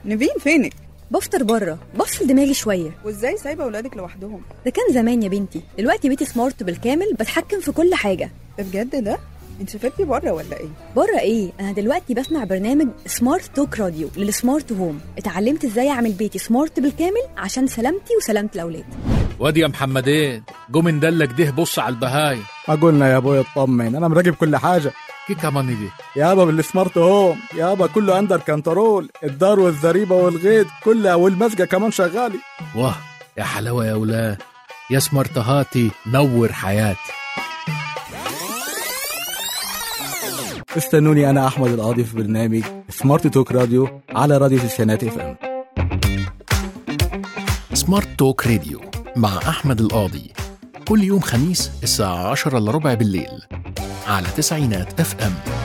نيفين فينك بفطر بره بفصل دماغي شويه وازاي سايبه اولادك لوحدهم ده كان زمان يا بنتي دلوقتي بيتي سمارت بالكامل بتحكم في كل حاجه ده بجد ده انت سافرتي بره ولا ايه بره ايه انا دلوقتي بسمع برنامج سمارت توك راديو للسمارت هوم اتعلمت ازاي اعمل بيتي سمارت بالكامل عشان سلامتي وسلامه الاولاد وادي يا محمدين جو من دلك ده بص على البهاي ما قلنا يا ابوي اطمن انا مراقب كل حاجه كي كمان دي يابا بالسمارت هوم يابا كله اندر كنترول الدار والزريبه والغيط كلها والمسقه كمان شغالي واه يا حلاوة يا ولاد يا سمرتهاتي نور حياتي استنوني انا احمد القاضي في برنامج سمارت توك راديو على راديو تسعينات اف ام سمارت توك راديو مع أحمد القاضي كل يوم خميس الساعة عشرة إلا ربع بالليل على تسعينات اف ام